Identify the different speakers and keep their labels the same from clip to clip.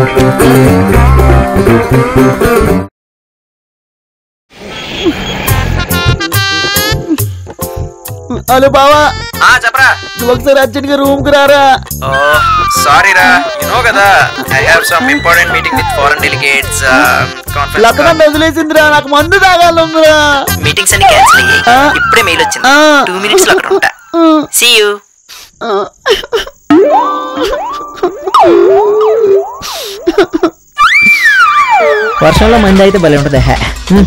Speaker 1: Hello బావా
Speaker 2: ఆ చెప్పరా
Speaker 1: నువ్వు ఒకసారి అర్జెంట్ గా రూమ్ కు రారా
Speaker 2: ఓ సారీ రా యు నో కదా I have some important meeting with foreign delegates
Speaker 1: Latha
Speaker 2: conference
Speaker 1: నన్ను వదిలేసిందిరా నాకు మందు తాగాలందిరా
Speaker 2: మీటింగ్స్ అన్ని క్యాన్సిల్ అయ్యాయి
Speaker 1: ఆ.
Speaker 2: ఇప్పుడే మెయిల్ వచ్చింది
Speaker 1: ఆ.
Speaker 2: టూ మినిట్స్ లో అక్కడ ఉంటా సీ యూ
Speaker 3: వర్షంలో మంది అయితే భలే ఉంటుంది హే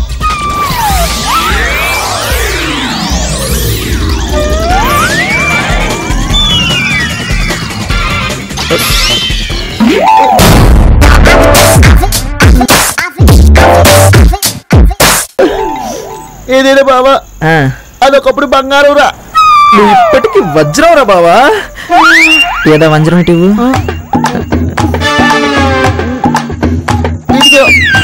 Speaker 1: ఏదేనా బావా
Speaker 3: ఆ,
Speaker 1: అదొకప్పుడు బంగారం రా
Speaker 3: నువ్వు ఇప్పటికి వజ్రం రా బావా ఏదో వజ్రం ఇటు ఇవ్వు.
Speaker 1: ఇదిగో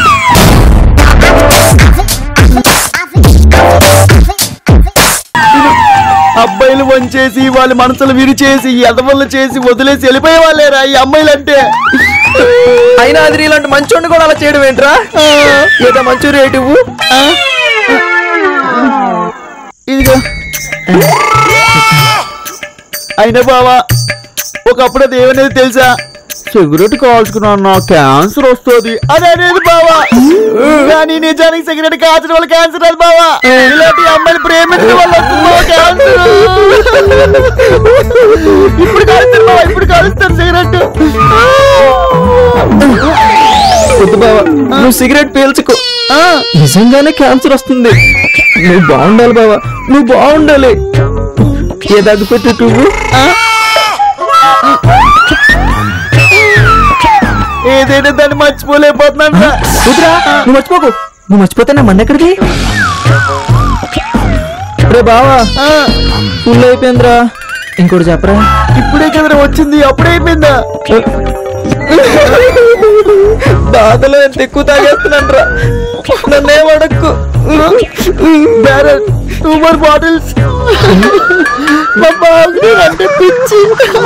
Speaker 1: అబ్బాయిలు వంచేసి వాళ్ళ మనసులు విరిచేసి ఎదవళ్ళు చేసి వదిలేసి వెళ్ళిపోయే వాళ్ళేరా ఈ అమ్మాయిలంటే
Speaker 3: అయినా అది ఇలాంటి మంచోడిని కూడా అలా చేయడం ఏంట్రా ఏదో మంచు రేటు ఇవ్వు.
Speaker 1: ఇదిగో అయినా బావా ఒకప్పుడు అది ఏమనేది తెలుసా సిగరెట్ కాల్చుకున్నాను నా క్యాన్సర్ వస్తుంది అని అనేది బావా కానీ నిజానికి సిగరెట్ కాల్చడం వల్ల క్యాన్సర్ రాదు బావా ఇలాంటి అమ్మాయిని ప్రేమించడం వల్ల వస్తుంది బావా క్యాన్సర్ ఇప్పుడు కాలుస్తాను బావా ఇప్పుడు కాలుస్తాను సిగరెట్
Speaker 3: వద్దు బావా నువ్వు సిగరెట్ పీల్చుకో నిజంగానే క్యాన్సర్ వస్తుంది నువ్వు బాగుండాలి బావా నువ్వు బాగుండాలి ఏ దగ్గు పెట్టి నువ్వు
Speaker 1: ఏదైనా దాన్ని మర్చిపోలేకపోతున్నాను రా.
Speaker 3: వద్దురా నువ్వు మర్చిపోకు నువ్వు మర్చిపోతే నా మంది ఎక్కడికి రే బావా
Speaker 1: ఆ,
Speaker 3: ఫుల్ అయిపోయిందిరా ఇంకోటి చెప్పరా
Speaker 1: ఇప్పుడే కదరా వచ్చింది అప్పుడైపోయిందా
Speaker 3: బాధలో ఎంత ఎక్కువ తాగేస్తున్నాను రా నన్నే అడక్కు
Speaker 1: బ్యారల్ టూ మోర్ బాటిల్స్ మా బాబు అంటే పిచ్చి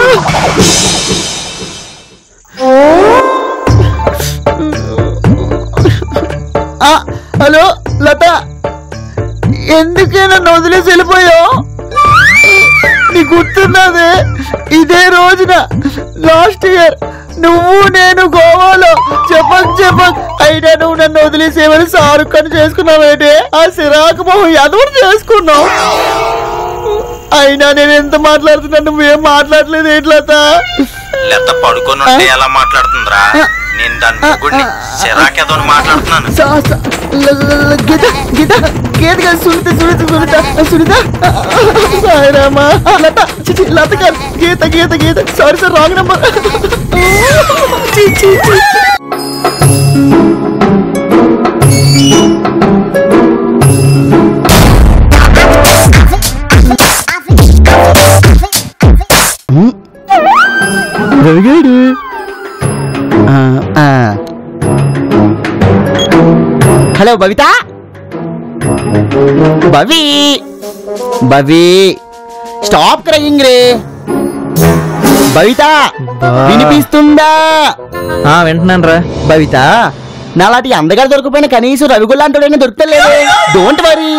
Speaker 1: ఆ, హలో లత ఎందుకే నన్ను వదిలేసి వెళ్ళిపోయావు నీ గుర్తున్నది ఇదే రోజున లాస్ట్ ఇయర్ నువ్వు నేను గోవాలో చెప్పక్ చెప్పక్ అయినా నువ్వు నన్ను వదిలేసేవని సారుఖ్ అని చేసుకున్నావేంటి ఆ సిరాకు మొహం ఎదవరు చేసుకున్నావు అయినా నేను ఎంత మాట్లాడుతున్నా నువ్వేం మాట్లాడలేదు ఏంట్లతా
Speaker 2: లేత పడుకొని ఉంటే ఎలా మాట్లాడుతుందిరా నేను దాని ముగ్గుడిని చిరాకేదో మాట్లాడుతున్నాను
Speaker 1: సా- సా- ల- ల- ల- గీత గీత గీత కాదు సునీత సునీత సునీత సునీత సాయి రామా లత చి, చి, లత కాదు Geetha Geetha Geetha sorry sir wrong number చి, చి, చి. రవిగాడు hello Bavitha Bavi Bavi stop crying రే బవిత వినిపిస్తుందా
Speaker 3: ఆ వింటున్నాను రా
Speaker 1: బవిత నాలాంటి అందగాడు దొరకపోయినా కనీసం రవిగుళ్ళ అంటాడైనా దొరుకుతలేదు డోంట్ వరీ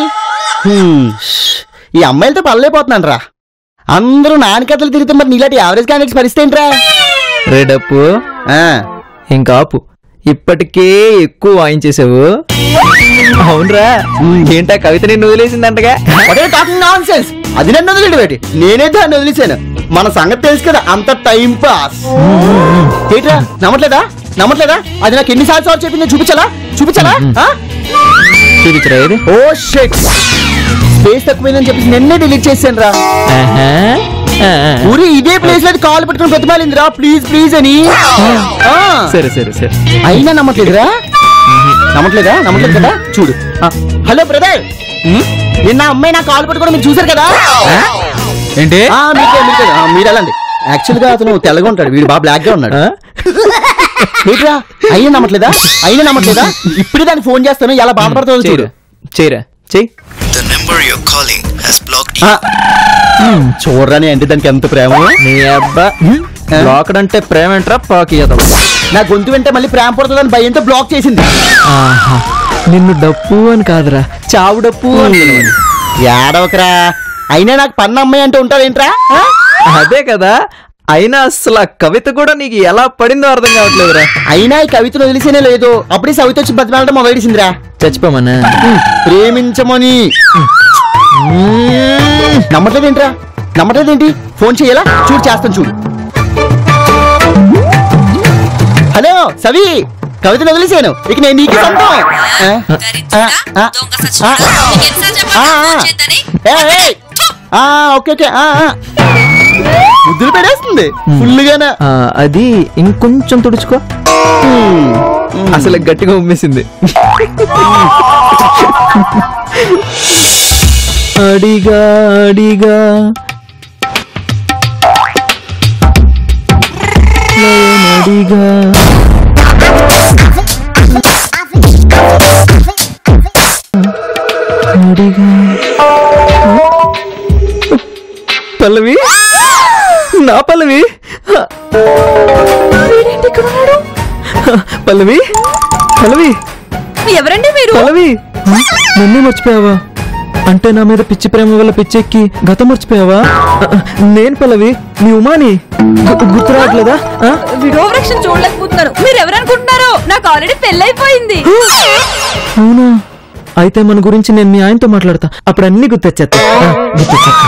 Speaker 1: ఈ అమ్మాయిలతో పల్లైపోతున్నాను రా అందరూ నాన్న కథలు తిరిగితే మరి నీలాంటి యావరేజ్ క్యాండిడేట్స్ పరిస్థితి ఏంట్రా
Speaker 3: రేడప్పు
Speaker 1: ఆ,
Speaker 3: ఇంకా ఆపు ఇప్పటికే ఎక్కువ వాయించేసావు అవునరా ఏంటా కవిత నిన్ను వదిలేసిందంటగా
Speaker 1: what are you talking nonsense? అది నన్ను వదిలేడు బేటి నేనే దాన్ని వదిలేశాను మన సంగతి తెలుసు కదా అంత టైం పాస్ ఏంట్రా నమ్మట్లేదా నమ్మట్లేదా అది నాకు ఎన్నిసార్లు సార్లు చెప్పిందో చూపించాలా చూపించాలా ఆ?
Speaker 3: చూపించరా ఇది
Speaker 1: ఓ షెట్ స్పేస్ తక్కువైందని చెప్పేసి నిన్నే డిలీట్ చేశాను రా
Speaker 3: ఆహా. ఆ, ఆ.
Speaker 1: ఊరి ఇదే ప్లేస్ లో కాల్ పెట్టుకుని బ్రతిమాలింది రా ప్లీజ్ ప్లీజ్ అని ఆ.
Speaker 3: సరే సరే సరే
Speaker 1: అయినా నమ్మట్లేదురా నమ్మట్లేదా నమ్మట్లేదు కదా చూడు హలో బ్రదర్ నిన్న అమ్మాయి నా కాల్ పట్టుకోవడం మీరు చూసారు కదా
Speaker 3: ఏంటి
Speaker 1: ఆ, మీకే మీకే ఆ, మీరు వెళ్ళండి యాక్చువల్ గా అతను తెల్లగా ఉంటాడు వీడు బాగా బ్లాక్ గా ఉన్నాడు
Speaker 3: ఆ?
Speaker 1: ఏంట్రా అయినా నమ్మట్లేదా అయినా నమ్మట్లేదా ఇప్పుడే దానికి ఫోన్ చేస్తాను ఎలా బాధపడుతుందో చూడు
Speaker 3: చేయరా చేయరా చెయ్యి
Speaker 2: The number you're calling has blocked
Speaker 1: ఆ, ఉమ్, చూడరాని అంటే దానికి ఎంత ప్రేమ
Speaker 3: నీ అబ్బా లోకడంటే ప్రేమ ఏంట్రా పాకి
Speaker 1: నా గొంతు వింటే మళ్ళీ ప్రేమ పడుతుందని భయంతో బ్లాక్ చేసింది
Speaker 3: ఆహా నిన్ను డప్పు అని కాదురా చావు డప్పు అని పిలవాలి.
Speaker 1: ఏడవకరా అయినా నాకు పన్న అమ్మాయి అంటే ఉంటావేంట్రా ఆ?
Speaker 3: అదే కదా అయినా అసలు ఆ కవిత కూడా నీకు ఎలా పడిందో అర్థం కావట్లేదురా
Speaker 1: అయినా ఈ కవితను వదిలేసేనే లేదు అప్పుడే సవిత వచ్చి బతిమాలడం మొదలెడిసిందిరా
Speaker 3: చచ్చిపోమన్నా
Speaker 1: ప్రేమించమని నమ్మట్లేదేంట్రా నమ్మట్లేదేంటి ఫోన్ చేయాలా చూడు చేస్తాను చూడు హలో సవి కవితను వదిలేసాను ఇక నేను నీకు సొంతం ఆ? ఆ, ఆ, ఆ, ఆ, ఆ. ఏ, ఏ. ఆ, ఓకే ఓకే ఆ, ఆ. ముద్దులు పెడేస్తుంది ఫుల్గానే
Speaker 3: ఆ, అది ఇంకొంచెం తుడుచుకో అసలు గట్టిగా ఉమ్మేసింది అడిగా అడిగా అడిగా అడిగా పల్లవి నా పల్లవి పల్లవి పల్లవి
Speaker 4: ఎవరండి మీరు
Speaker 3: పల్లవి నన్నే మర్చిపోయావా అంటే నా మీద పిచ్చి ప్రేమ వల్ల పిచ్చెక్కి గతం మర్చిపోయావా నేను పల్లవి నీ ఉమాని గు- గుర్తు రావట్లేదా ఆ?
Speaker 4: విడోవరక్షణ చూడలేకపోతున్నాను మీరు ఎవరనుకుంటున్నారు నాకు ఆల్రెడీ పెళ్ళైపోయింది
Speaker 3: అవునా అయితే మన గురించి నేను మీ ఆయనతో మాట్లాడతా అప్పుడు అన్ని గుర్తొచ్చేస్తా ఆ, గుర్తొచ్చేస్తా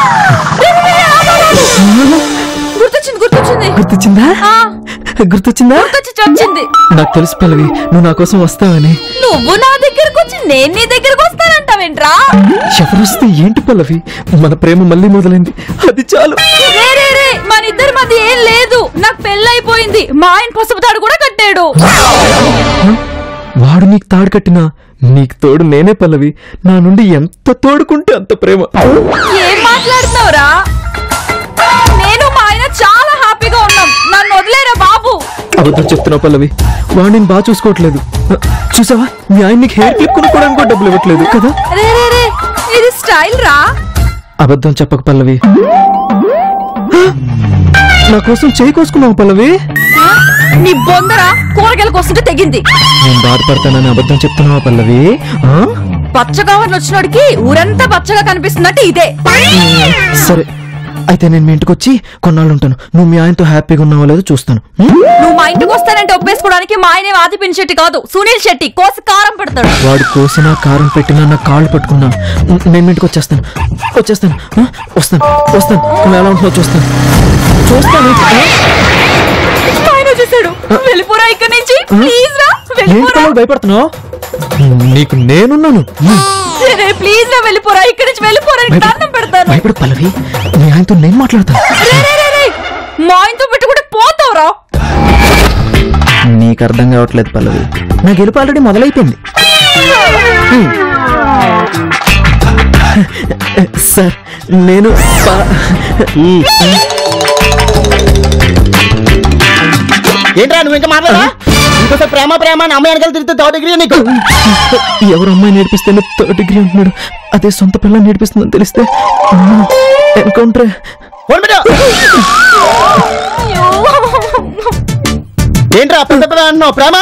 Speaker 4: గుర్తొచ్చింది గుర్తొచ్చింది
Speaker 3: గుర్తొచ్చిందా
Speaker 4: ఆ,
Speaker 3: గుర్తొచ్చిందా
Speaker 4: గుర్తొచ్చి వచ్చింది
Speaker 3: నాకు తెలుసు పల్లవి నువ్వు నా కోసం వస్తావని
Speaker 4: నువ్వు నా దగ్గరకు వచ్చి నేను నీ దగ్గరకు వస్తానంటావేంట్రా
Speaker 3: ఎవరు వస్తే ఏంటి పల్లవి మన ప్రేమ మళ్ళీ మొదలైంది అది చాలు
Speaker 4: రే రే రే మన ఇద్దరి మధ్య ఏం లేదు నాకు పెళ్ళైపోయింది మా ఆయన పసుపు తాడు కూడా కట్టాడు
Speaker 3: వాడు నీకు తాడు కట్టినా నీకు తోడు నేనే పల్లవి నా నుండి ఎంత తోడుకుంటే అంత ప్రేమ
Speaker 4: ఏం మాట్లాడుతున్నావురా నేను మా ఆయన చాలా హ్యాపీగా ఉన్నాం నన్ను వదిలేరా బాబు
Speaker 3: అబద్ధం చెప్తున్నావు పల్లవి వాడు నేను బాగా చూసుకోవట్లేదు చూసావా మీ ఆయన నీకు హెయిర్ క్లిప్ కొనుక్కోవడానికి కూడా డబ్బులు ఇవ్వట్లేదు కదా
Speaker 4: రే రే రే ఇది స్టైల్ రా
Speaker 3: అబద్ధం చెప్పక పల్లవి నా కోసం చేయి కోసుకున్నావు పల్లవి
Speaker 4: నీ బొందర కూరగాయల కోస్తుంటే తెగింది
Speaker 3: నేను బాధపడతానని అబద్ధం చెప్తున్నావా పల్లవి ఆ?
Speaker 4: పచ్చగా వచ్చినోడికి ఊరంతా పచ్చగా కనిపిస్తున్నట్టు ఇదే
Speaker 3: సరే అయితే నేను మీ ఇంటికి వచ్చి కొన్నాళ్ళు ఉంటాను నువ్వు మీ ఆయనతో హ్యాపీగా ఉన్నావో లేదో చూస్తాను ఉం?
Speaker 4: నువ్వు మా ఇంటికి వస్తానంటే ఒప్పేసుకోవడానికి మా ఆయనే ఆదిపిన్ శెట్టి కాదు సునీల్ శెట్టి కోసి కారం పెడతాడు
Speaker 3: వాడు కోసినా కారం పెట్టినా నా కాళ్ళు పట్టుకున్నా ఉం, నేను మీ ఇంటికి వచ్చేస్తాను వచ్చేస్తాను ఆ? వస్తాను వస్తాను నువ్వు ఎలా ఉంటున్నావు చూస్తాను చూస్తాను ఆ?
Speaker 4: మా ఆయన వచ్చేసాడు వెళ్ళిపోరా ఇక్కడి నుంచి ప్లీజ్ రా
Speaker 3: ఏంటి
Speaker 4: వెళ్ళిపోరా
Speaker 3: పల్లవి భయపడుతున్నావు నీకు నేనున్నాను
Speaker 4: రే ప్లీజ్ రా వెళ్ళిపోరా ఇక్కడి నుంచి వెళ్ళిపోరా నీకు దండం పెడతాను
Speaker 3: భయపడు పల్లవి మీ ఆయనతో నేను మాట్లాడతాను
Speaker 4: రే రే రే రే మా ఆయనతో పెట్టుకుంటే పోతావురా
Speaker 3: నీకు అర్థం కావట్లేదు పల్లవి నా గెలుపు ఆల్రెడీ మొదలైపోయింది సార్ నేను పా-
Speaker 1: ఏంట్రా నువ్వు ఇంకా మాట్లాడా ఇంకోసారి ప్రేమ ప్రేమ అని అమ్మాయి వెనకాల తిరిగితే థర్డ్ డిగ్రీ నీకు
Speaker 3: ఎవరు అమ్మాయి నేర్పిస్తేనే థర్డ్ డిగ్రీ అంటున్నాడు అదే సొంత పిల్ల నేర్పిస్తుందని తెలిస్తే ఎన్కౌంటర్
Speaker 1: ఫోన్ పెట్టు ఏంట్రా పెద్ద పెద్ద అంటున్నావు ప్రేమ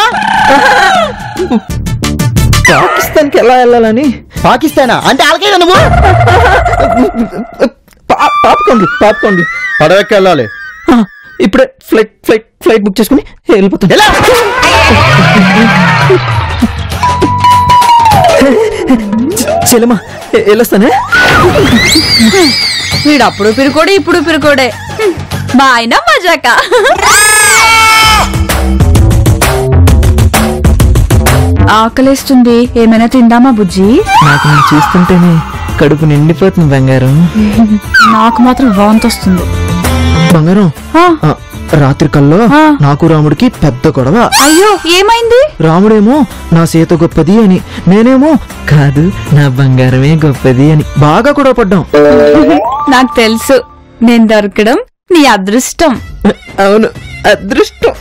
Speaker 3: పాకిస్తాన్కి ఎలా వెళ్ళాలని
Speaker 1: పాకిస్తానా అంటే ఆలకేదా నువ్వు
Speaker 3: పా- పాపకోండి పాపకోండి
Speaker 1: పడవెక్కి వెళ్ళాలి
Speaker 3: ఆ, ఇప్పుడే ఫ్లైట్ ఫ్లైట్ ఫ్లైట్ బుక్ చేసుకుని వెళ్ళిపోతాను
Speaker 1: ఎలా
Speaker 3: చెల్లెమ్మా ఎ- వెళ్ళొస్తానే
Speaker 4: వీడు అప్పుడు పిరుకోడే ఇప్పుడు పిరుకోడే హ్మ్. మా ఆయన మజాక ఆకలేస్తుంది ఏమైనా తిందామా బుజ్జి
Speaker 3: నాకు నేను చూస్తుంటేనే కడుపు నిండిపోతుంది బంగారం
Speaker 4: నాకు మాత్రం వాంతి వస్తుంది
Speaker 3: బంగారం
Speaker 4: ఆ,
Speaker 3: ఆ, రాత్రి కల్లో
Speaker 4: ఆ.
Speaker 3: నాకు రాముడికి పెద్ద గొడవ
Speaker 4: అయ్యో ఏమైంది
Speaker 3: రాముడేమో నా సీత గొప్పది అని నేనేమో కాదు నా బంగారమే గొప్పది అని బాగా గొడవ పడ్డాం
Speaker 4: నాకు తెలుసు నేను దొరకడం నీ అదృష్టం
Speaker 3: అవును అదృష్టం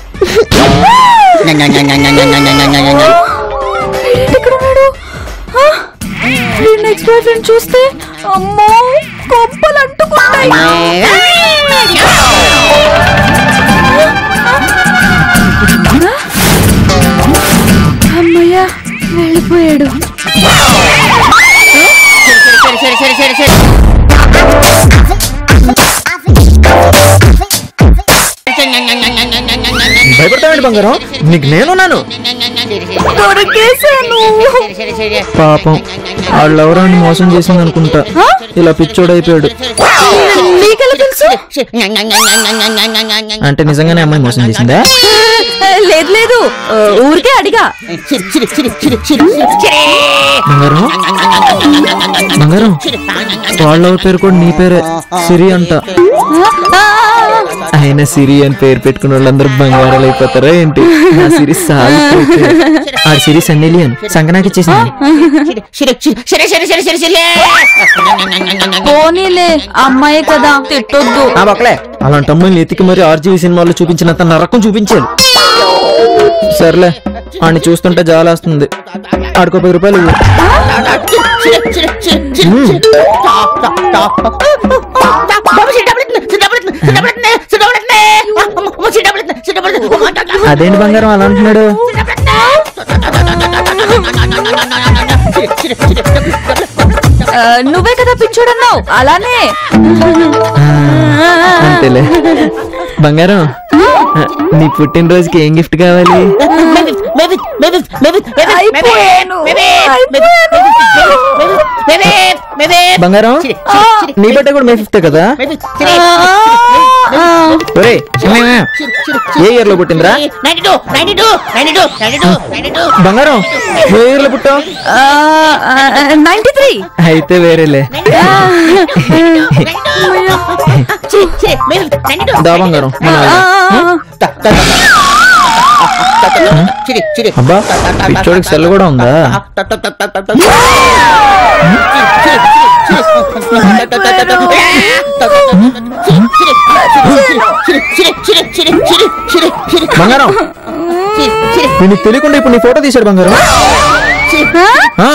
Speaker 4: ఎక్కడున్నాడు నెక్స్ట్ బాయ్ ఫ్రెండ్ చూస్తే అమ్మో కొంపలు అంటుకుంటాయి వెళ్ళిపోయాడు
Speaker 3: భయపడతావేంటి బంగారం నీకు నేనున్నాను
Speaker 4: దొరికేశాను
Speaker 3: పాపం వాళ్ళు ఎవరైనా మోసం చేసింది అనుకుంటా ఇలా పిచ్చోడైపోయాడు
Speaker 4: నీకెలా తెలుసు
Speaker 3: అంటే నిజంగానే అమ్మాయి మోసం చేసిందా
Speaker 4: లేదు లేదు ఆ, ఊరికే అడిగా
Speaker 3: బంగారం బంగారం వాళ్ళ పేరు కూడా నీ పేరే సిరి అంట
Speaker 4: ఆ,
Speaker 3: ఆయన సిరి అని పేరు పెట్టుకున్న వాళ్ళందరూ బంగారాలు అయిపోతారా ఏంటి నా సిరి సాగిపోతే ఆ సిరి సన్నెలియన్ సంగనాకి ఇచ్చేసింది
Speaker 4: పోనీలే అమ్మాయే కదా తిట్టొద్దు
Speaker 3: ఆ బొక్కలే అలాంటి అమ్మాయిని ఎతికి మరి ఆర్జీవీ సినిమాలో చూపించినంత నరకం చూపించాలి సర్లే ఆడిని చూస్తుంటే జాలేస్తుంది ఆడికో పది రూపాయలు ఇవ్వు. మ్మ్. అదేంటి బంగారం అలా అంటున్నాడు
Speaker 4: ఆ, నువ్వే కదా పిచ్చోడన్నావు అలానే
Speaker 3: అంతేలే బంగారం నీ పుట్టినరోజుకి ఏం గిఫ్ట్ కావాలి
Speaker 4: అయిపోయాను
Speaker 3: బంగారం నీ బట్టే కూడా మే ఫిఫ్త్ కదా ఒరే చిన్నయ్య, ఏ ఇయర్ లో పుట్టిందిరా బంగారం ఏ ఇయర్ లో పుట్టావు
Speaker 4: నైన్టీ త్రీ
Speaker 3: అయితే వేరేలే దా బంగారం మన అబ్బా పిచ్చోడికి సెల్ కూడా ఉందా బంగారం నేను తెలియకుండా ఇప్పుడు నీ ఫోటో తీశాడు బంగారం ఆ,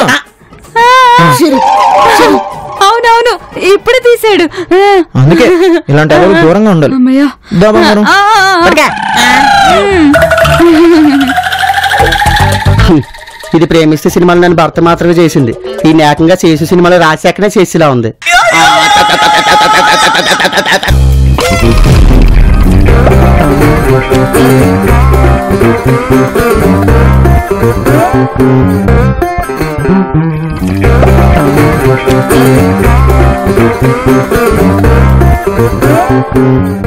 Speaker 4: అవునవును ఇప్పుడు తీసాడు
Speaker 3: అందుకే ఇలాంటి ఎవరు దూరంగా ఉండాలి
Speaker 4: అమ్మయ్యా
Speaker 3: దా బంగారం
Speaker 4: ఆ, ఆ, ఆ.
Speaker 5: ఇది ప్రేమిస్తే సినిమాలు నన్ను భర్త మాత్రమే చేసింది ఈ ఏకంగా చేసు సినిమాలో రాశాకనే చేసేలా ఉంది
Speaker 6: Thank